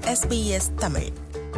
SBS Tamil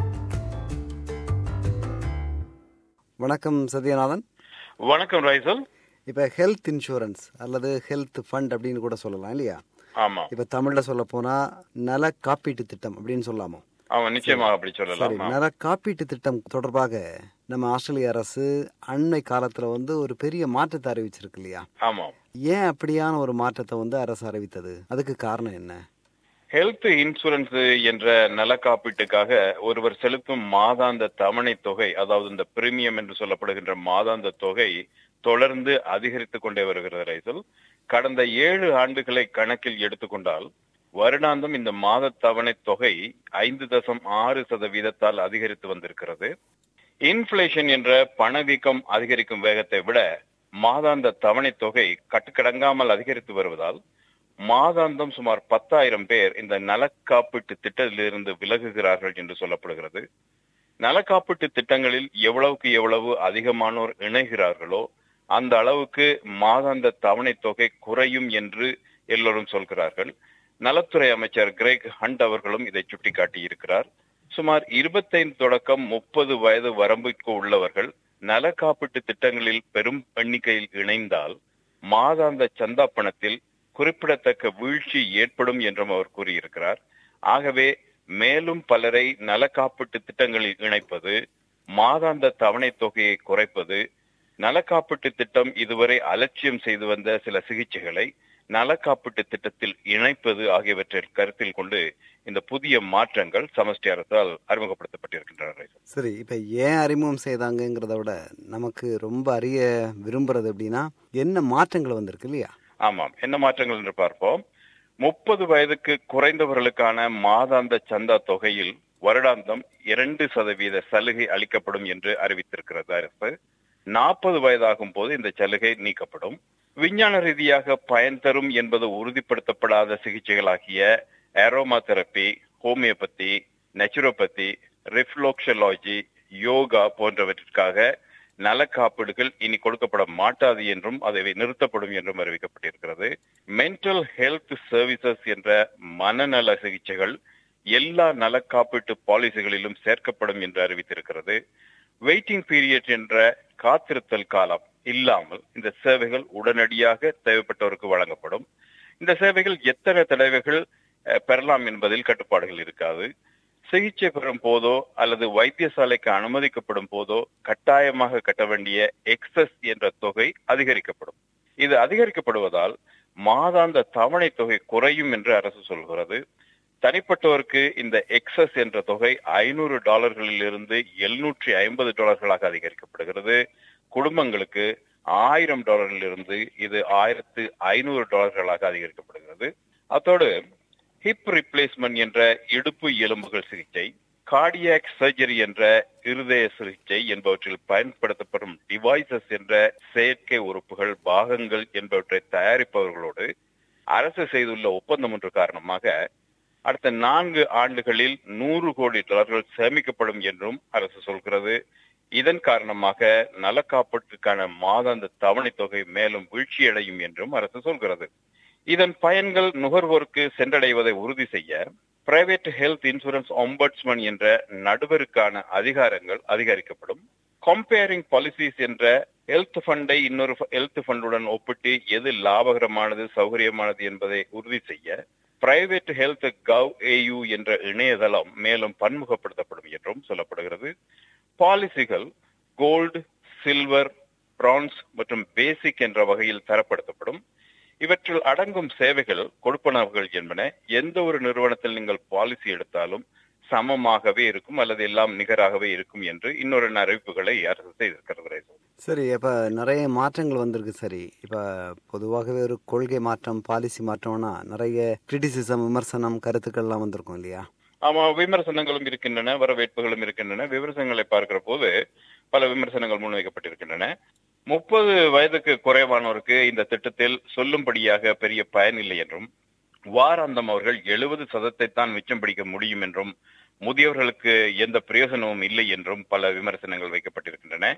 வணக்கம் சத்யநாதன் வணக்கம் Rachel இப்போ ஹெல்த் இன்சூரன்ஸ் அல்லது ஹெல்த் ஃபண்ட் அப்படின்னு கூட சொல்லலாம் இல்லையா ஆமா இப்போ தமிழில் சொல்ல போனா நல காப்பீட்டு திட்டம் அப்படின்னு சொல்லலாமோ ஆமா நிச்சயமாக அப்படி சரி சொல்லலாம் நல காப்பீட்டு திட்டம் தொடர்பாக நம்ம ஆஸ்திரேலிய அரசு அண்மை காலத்துல வந்து ஒரு பெரிய மாற்றத்தை அறிவிச்சிருக்கு இல்லையா ஆமா ஏன் அப்படியான ஒரு மாற்றத்தை வந்து அரசு அறிவித்தது அதுக்கு காரணம் என்ன ஹெல்த் இன்சூரன்ஸ் என்ற நல காப்பீட்டுக்காக ஒருவர் செலுத்தும் மாதாந்த தவணை தொகை அதாவது இந்த பிரீமியம் என்று சொல்லப்படுகின்ற மாதாந்த தொகை தொடர்ந்து அதிகரித்துக் கொண்டே வருகிறது ரைசல் கடந்த ஏழு ஆண்டுகளை கணக்கில் எடுத்துக்கொண்டால் வருடாந்தம் இந்த மாத தவணை தொகை ஐந்து தசம் ஆறு சதவீதத்தால் அதிகரித்து வந்திருக்கிறது இன்ஃபிளேஷன் என்ற பணவீக்கம் அதிகரிக்கும் வேகத்தை விட மாதாந்த தவணை தொகை கட்டுக்கடங்காமல் அதிகரித்து வருவதால் மாதாந்தம் சுமார் பத்தாயிரம் பேர் இந்த நலக்காப்பீட்டு திட்டத்திலிருந்து விலகுகிறார்கள் என்று சொல்லப்படுகிறது நலக்காப்பீட்டு திட்டங்களில் எவ்வளவுக்கு எவ்வளவு அதிகமானோர் இணைகிறார்களோ அந்த அளவுக்கு மாதாந்த தவணை தொகை குறையும் என்று எல்லோரும் சொல்கிறார்கள் நலத்துறை அமைச்சர் கிரேக் ஹண்ட் அவர்களும் இதை சுட்டிக்காட்டியிருக்கிறார் சுமார் இருபத்தைந்து தொடக்கம் முப்பது வயது வரம்புக்கு உள்ளவர்கள் நல காப்பீட்டு திட்டங்களில் பெரும் எண்ணிக்கையில் இணைந்தால் மாதாந்த சந்தா பணத்தில் குறிப்பிடத்தக்க வீழ்ச்சி ஏற்படும் என்றும் அவர் கூறியிருக்கிறார் ஆகவே மேலும் பலரை நல காப்பீட்டு திட்டங்களில் இணைப்பது மாதாந்த தவணை தொகையை குறைப்பது நல காப்பீட்டு திட்டம் இதுவரை அலட்சியம் செய்து வந்த சில சிகிச்சைகளை நல காப்பீட்டு திட்டத்தில் இணைப்பது ஆகியவற்றை கருத்தில் கொண்டு இந்த புதிய மாற்றங்கள் சமஷ்டி அரசால் அறிமுகப்படுத்தப்பட்டிருக்கின்றன சரி இப்போ ஏன் அறிமுகம் செய்தாங்கங்கிறத விட நமக்கு ரொம்ப அறிய விரும்புறது அப்படின்னா என்ன மாற்றங்கள் வந்திருக்கு இல்லையா ஆமாம் என்ன மாற்றங்கள் என்று பார்ப்போம் முப்பது வயதுக்கு குறைந்தவர்களுக்கான மாதாந்த சந்தா தொகையில் வருடாந்தம் இரண்டு சதவீத சலுகை அளிக்கப்படும் என்று அறிவித்திருக்கிறது அரசு நாற்பது வயதாகும் போது இந்த சலுகை நீக்கப்படும் விஞ்ஞான ரீதியாக பயன் தரும் என்பது உறுதிப்படுத்தப்படாத சிகிச்சைகளாகிய aroma therapy homeopathy naturopathy reflexology yoga போன்றவற்றிற்காக நல காப்பீடுகள் இனி கொடுக்கப்பட மாட்டாது என்றும் அதை நிறுத்தப்படும் என்றும் அறிவிக்கப்பட்டிருக்கிறது மென்டல் ஹெல்த் சர்வீசஸ் என்ற மனநல சிகிச்சைகள் எல்லா நல காப்பீட்டு பாலிசிகளிலும் சேர்க்கப்படும் என்று அறிவித்திருக்கிறது வெயிட்டிங் பீரியட் என்ற காத்திருத்தல் காலம் இல்லாமல் இந்த சேவைகள் உடனடியாக தேவைப்பட்டவருக்கு வழங்கப்படும் இந்த சேவைகள் எத்தனை தடவைகள் அஹ், பெறலாம் என்பதில் கட்டுப்பாடுகள் இருக்காது சிகிச்சை பெறும் போதோ அல்லது வைத்தியசாலைக்கு அனுமதிக்கப்படும் போதோ கட்டாயமாக கட்ட வேண்டிய எக்ஸஸ் என்ற தொகை அதிகரிக்கப்படும் இது அதிகரிக்கப்படுவதால் மாதாந்த தவணை தொகை குறையும் என்று அரசு சொல்கிறது தனிப்பட்டவருக்கு இந்த எக்ஸஸ் என்ற தொகை ஐநூறு டாலர்களில் இருந்து எழுநூற்றி ஐம்பது டாலர்களாக அதிகரிக்கப்படுகிறது குடும்பங்களுக்கு ஆயிரம் டாலரில் இருந்து இது ஆயிரத்து ஐநூறு டாலர்களாக அதிகரிக்கப்படுகிறது அத்தோடு ஹிப் ரிப்ளேஸ்மெண்ட் என்ற இடுப்பு எலும்புகள் சிகிச்சை கார்டியாக் சர்ஜரி என்ற இருதய சிகிச்சை என்பவற்றில் பயன்படுத்தப்படும் டிவைசஸ் என்ற செயற்கை உறுப்புகள் பாகங்கள் என்பவற்றை தயாரிப்பவர்களோடு அரசு செய்துள்ள ஒப்பந்தம் ஒன்று காரணமாக அடுத்த நான்கு ஆண்டுகளில் நூறு கோடி டாலர்கள் சேமிக்கப்படும் என்றும் அரசு சொல்கிறது இதன் காரணமாக நலக்காப்பீட்டுக்கான மாதாந்த தவணை தொகை மேலும் வீழ்ச்சியடையும் என்றும் அரசு சொல்கிறது இதன் பயன்கள் நுகர்வோருக்கு சென்றடைவதை உறுதி செய்ய பிரைவேட் ஹெல்த் இன்சூரன்ஸ் ஒம்பட்ஸ்மன் என்ற நடுவருக்கான அதிகாரங்கள் அதிகரிக்கப்படும் கம்பேரிங் பாலிசிஸ் என்ற ஹெல்த் ஃபண்டை இன்னொரு ஹெல்த் ஃபண்டுடன் ஒப்பிட்டு எது லாபகரமானது சௌகரியமானது என்பதை உறுதி செய்ய பிரைவேட் ஹெல்த் கவ் ஏயு என்ற இணையதளம் மேலும் பன்முகப்படுத்தப்படும் என்றும் சொல்லப்படுகிறது பாலிசிகள் கோல்டு சில்வர் பிரான்ஸ் மற்றும் பேசிக் என்ற வகையில் தரப்படுத்தப்படும் இவற்றில் அடங்கும் சேவைகள் கொடுப்பனவுகள் என்பன எந்த ஒரு நிறுவனத்தில் நீங்கள் பாலிசி எடுத்தாலும் சமமாகவே இருக்கும் அல்லது எல்லாம் நிகராகவே இருக்கும் என்று இன்னொரு அறிவிப்புகளை அரசு செய்திருக்கிறது சரி இப்போ நிறைய மாற்றங்கள் வந்திருக்கு சரி இப்போ பொதுவாகவே ஒரு கொள்கை மாற்றம் பாலிசி மாற்றம்னா நிறைய கிரிட்டிசிசம் விமர்சனம் கருத்துக்கள்லாம் வந்திருக்கும் இல்லையா ஆமா விமர்சனங்களும் இருக்கின்றன வரவேற்புகளும் இருக்கின்றன விமர்சனங்களை பார்க்கிற போது பல விமர்சனங்கள் முன்வைக்கப்பட்டிருக்கின்றன முப்பது வயதுக்கு குறைவானோருக்கு இந்த திட்டத்தில் சொல்லும்படியாக பெரிய பயன் இல்லை என்றும் வாராந்தம் அவர்கள் எழுபது சதத்தை தான் மிச்சம் பிடிக்க முடியும் என்றும் முதியவர்களுக்கு எந்த பிரயோஜனமும் இல்லை என்றும் பல விமர்சனங்கள் வைக்கப்பட்டிருக்கின்றன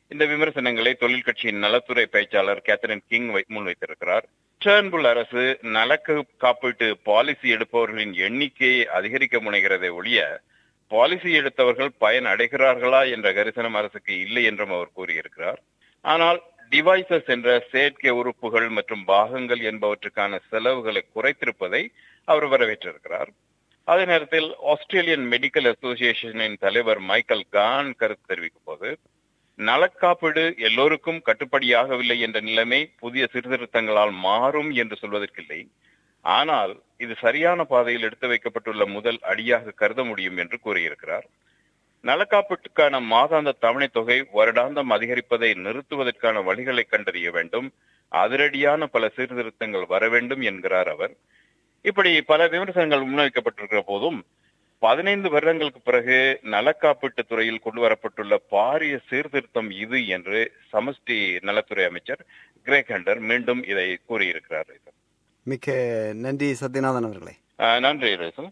இந்த விமர்சனங்களை தொழில் கட்சியின் நலத்துறை பேச்சாளர் கேத்தரின் கிங் வை- முன்வைத்திருக்கிறார் டேர்ன்புல் அரசு நலக்கு காப்பீட்டு பாலிசி எடுப்பவர்களின் எண்ணிக்கையை அதிகரிக்க முனைகிறதை ஒழிய பாலிசி எடுத்தவர்கள் பயன் அடைகிறார்களா என்ற கரிசனம் அரசுக்கு இல்லை என்றும் அவர் கூறியிருக்கிறார் ஆனால் டிவைசஸ் என்ற செயற்கை உறுப்புகள் மற்றும் பாகங்கள் என்பவற்றுக்கான செலவுகளை குறைத்திருப்பதை அவர் வரவேற்றிருக்கிறார் அதே நேரத்தில் ஆஸ்திரேலியன் மெடிக்கல் அசோசியேஷனின் தலைவர் மைக்கேல் கான் கருத்து தெரிவிக்கும் போது நலக்காப்பீடு எல்லோருக்கும் கட்டுப்படியாகவில்லை என்ற நிலைமை புதிய சீர்திருத்தங்களால் மாறும் என்று சொல்வதற்கில்லை ஆனால் இது சரியான பாதையில் எடுத்து வைக்கப்பட்டுள்ள முதல் அடியாக கருத முடியும் என்று கூறியிருக்கிறார் நலக்காப்பீட்டுக்கான மாதாந்த தவணைத் தொகை வருடாந்தம் அதிகரிப்பதை நிறுத்துவதற்கான வழிகளை கண்டறிய வேண்டும் அதிரடியான பல சீர்திருத்தங்கள் வர வேண்டும் என்கிறார் அவர் இப்படி பல விமர்சனங்கள் முன்வைக்கப்பட்டிருக்கிற போதும் பதினைந்து வருடங்களுக்கு பிறகு நலக்காப்பீட்டு துறையில் கொண்டு வரப்பட்டுள்ள பாரிய சீர்திருத்தம் இது என்று சமஷ்டி நலத்துறை அமைச்சர் கிரேக் ஹண்டர் மீண்டும் இதை கூறியிருக்கிறார் மிக்க நன்றி சத்யநாதன் அவர்களே அஹ், நன்றி ரேசல்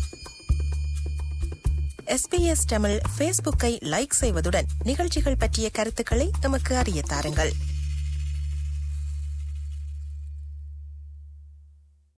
எஸ்பிஎஸ் தமிழ் ஃபேஸ்புக்கை லைக் செய்வதுடன் நிகழ்ச்சிகள் பற்றிய கருத்துக்களை எமக்கு அறிய தாருங்கள்